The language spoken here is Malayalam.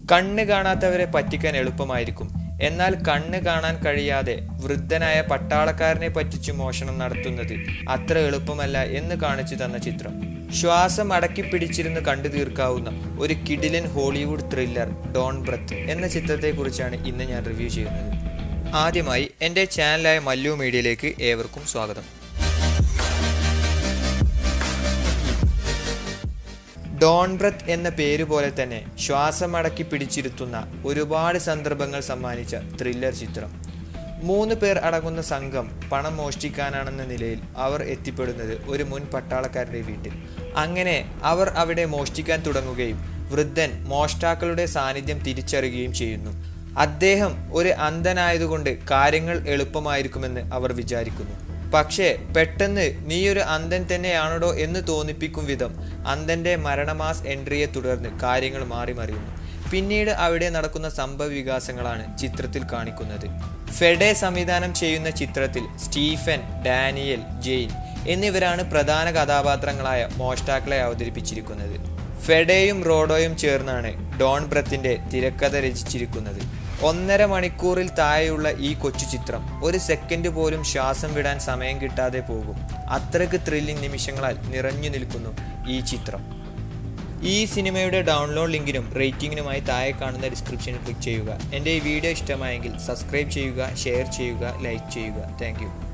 കണ്ണ് കാണാത്തവരെ പറ്റിക്കാൻ എളുപ്പമായിരിക്കും എന്നാൽ കണ്ണ് കാണാൻ കഴിയാതെ വൃദ്ധനായ പട്ടാളക്കാരനെ പറ്റിച്ചു മോഷണം നടത്തുന്നത് അത്ര എളുപ്പമല്ല എന്ന് കാണിച്ചു തന്ന ചിത്രം ശ്വാസം അടക്കി പിടിച്ചിരുന്ന് കണ്ടു തീർക്കാവുന്ന ഒരു കിഡിലൻ ഹോളിവുഡ് ത്രില്ലർ ഡോൺ ബ്രത്ത് എന്ന ചിത്രത്തെക്കുറിച്ചാണ് ഇന്ന് ഞാൻ റിവ്യൂ ചെയ്യുന്നത് ആദ്യമായി എൻ്റെ ചാനലായ മല്ലു മീഡിയയിലേക്ക് ഏവർക്കും സ്വാഗതം ഡോൺ ബ്രത്ത് എന്ന പേര് പോലെ തന്നെ ശ്വാസമടക്കി പിടിച്ചിരുത്തുന്ന ഒരുപാട് സന്ദർഭങ്ങൾ സമ്മാനിച്ച ത്രില്ലർ ചിത്രം മൂന്ന് പേർ അടങ്ങുന്ന സംഘം പണം മോഷ്ടിക്കാനാണെന്ന നിലയിൽ അവർ എത്തിപ്പെടുന്നത് ഒരു മുൻ പട്ടാളക്കാരുടെ വീട്ടിൽ അങ്ങനെ അവർ അവിടെ മോഷ്ടിക്കാൻ തുടങ്ങുകയും വൃദ്ധൻ മോഷ്ടാക്കളുടെ സാന്നിധ്യം തിരിച്ചറിയുകയും ചെയ്യുന്നു അദ്ദേഹം ഒരു അന്ധനായതുകൊണ്ട് കാര്യങ്ങൾ എളുപ്പമായിരിക്കുമെന്ന് അവർ വിചാരിക്കുന്നു പക്ഷേ പെട്ടെന്ന് നീയൊരു അന്ധൻ തന്നെയാണോ എന്ന് തോന്നിപ്പിക്കും വിധം അന്ധന്റെ മരണമാസ് എൻട്രിയെ തുടർന്ന് കാര്യങ്ങൾ മാറി മറിയുന്നു പിന്നീട് അവിടെ നടക്കുന്ന സംഭവ വികാസങ്ങളാണ് ചിത്രത്തിൽ കാണിക്കുന്നത് ഫെഡെ സംവിധാനം ചെയ്യുന്ന ചിത്രത്തിൽ സ്റ്റീഫൻ ഡാനിയൽ ജെയിൻ എന്നിവരാണ് പ്രധാന കഥാപാത്രങ്ങളായ മോഷ്ടാക്കളെ അവതരിപ്പിച്ചിരിക്കുന്നത് ഫെഡയും റോഡോയും ചേർന്നാണ് ഡോൺ ബ്രത്തിന്റെ തിരക്കഥ രചിച്ചിരിക്കുന്നത് ഒന്നര മണിക്കൂറിൽ താഴെയുള്ള ഈ കൊച്ചു ചിത്രം ഒരു സെക്കൻഡ് പോലും ശ്വാസം വിടാൻ സമയം കിട്ടാതെ പോകും അത്രയ്ക്ക് ത്രില്ലിംഗ് നിമിഷങ്ങളാൽ നിറഞ്ഞു നിൽക്കുന്നു ഈ ചിത്രം ഈ സിനിമയുടെ ഡൗൺലോഡ് ലിങ്കിനും റേറ്റിംഗിനുമായി താഴെ കാണുന്ന ഡിസ്ക്രിപ്ഷനിൽ ക്ലിക്ക് ചെയ്യുക എൻ്റെ ഈ വീഡിയോ ഇഷ്ടമായെങ്കിൽ സബ്സ്ക്രൈബ് ചെയ്യുക ഷെയർ ചെയ്യുക ലൈക്ക് ചെയ്യുക താങ്ക്